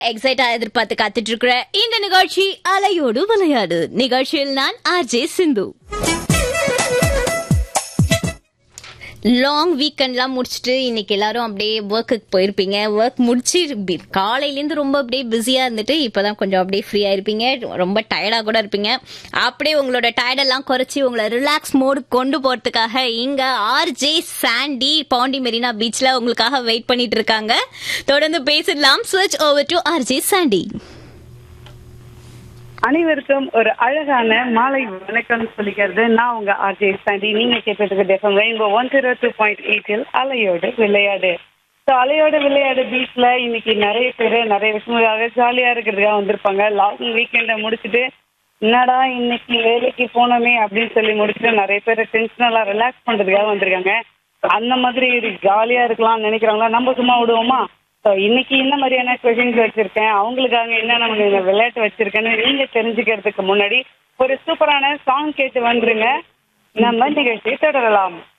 எக்ஸைட்டா எதிர்பார்த்து காத்துட்டு இருக்கிற இந்த நிகழ்ச்சி அலையோடு விளையாடு நிகழ்ச்சியில் நான் ஆர்ஜே சிந்து லாங் வீக்கெண்ட்லாம் முடிச்சுட்டு இன்னைக்கு எல்லாரும் அப்படியே ஒர்க்குக்கு போயிருப்பீங்க ஒர்க் முடிச்சு பி- காலையிலேருந்து ரொம்ப அப்படியே பிஸியா இருந்துட்டு இப்பதான் கொஞ்சம் அப்படியே ஃப்ரீயா இருப்பீங்க ரொம்ப டயர்டா கூட இருப்பீங்க அப்படியே உங்களோட டயர்டெல்லாம் குறைச்சி உங்களை ரிலாக்ஸ் மோடு கொண்டு போறதுக்காக இங்க ஆர்ஜே சாண்டி பாண்டி மெரினா பீச்ல உங்களுக்காக வெயிட் பண்ணிட்டு இருக்காங்க தொடர்ந்து பேசிடலாம் ஸ்விட்ச் ஓவர் டு ஆர்ஜே சாண்டி அனைவருக்கும் ஒரு அழகான மாலை வணக்கம் சொல்லிக்கிறது நான் உங்க ஆர்ஜே சாண்டி நீங்க கேட்டுட்டு FM Rainbow one zero two point எயிட்டில் அலையோடு விளையாடு ஸோ அலையோடு விளையாடு பீச்ல இன்னைக்கு நிறைய பேர் நிறைய விஷயங்களுக்காக ஜாலியா இருக்கிறதுக்காக வந்திருப்பாங்க லாங் வீக்கெண்டை முடிச்சுட்டு என்னடா இன்னைக்கு வேலைக்கு போனோமே அப்படின்னு சொல்லி முடிச்சுட்டு நிறைய பேர் டென்ஷனெல்லாம் ரிலாக்ஸ் பண்றதுக்காக வந்திருக்காங்க அந்த மாதிரி ஜாலியா இருக்கலாம்னு நினைக்கிறாங்களா நம்ம சும்மா விடுவோமா ஸோ இன்னைக்கு என்ன மாதிரியான கொஷின்ஸ் வச்சிருக்கேன் அவங்களுக்காக என்ன நமக்கு இந்த விளையாட்டு வச்சிருக்கேன்னு நீங்க தெரிஞ்சுக்கிறதுக்கு முன்னாடி ஒரு சூப்பரான சாங் கேட்டு வந்துருங்க நம்ம நிகழ்ச்சியை தொடரலாம்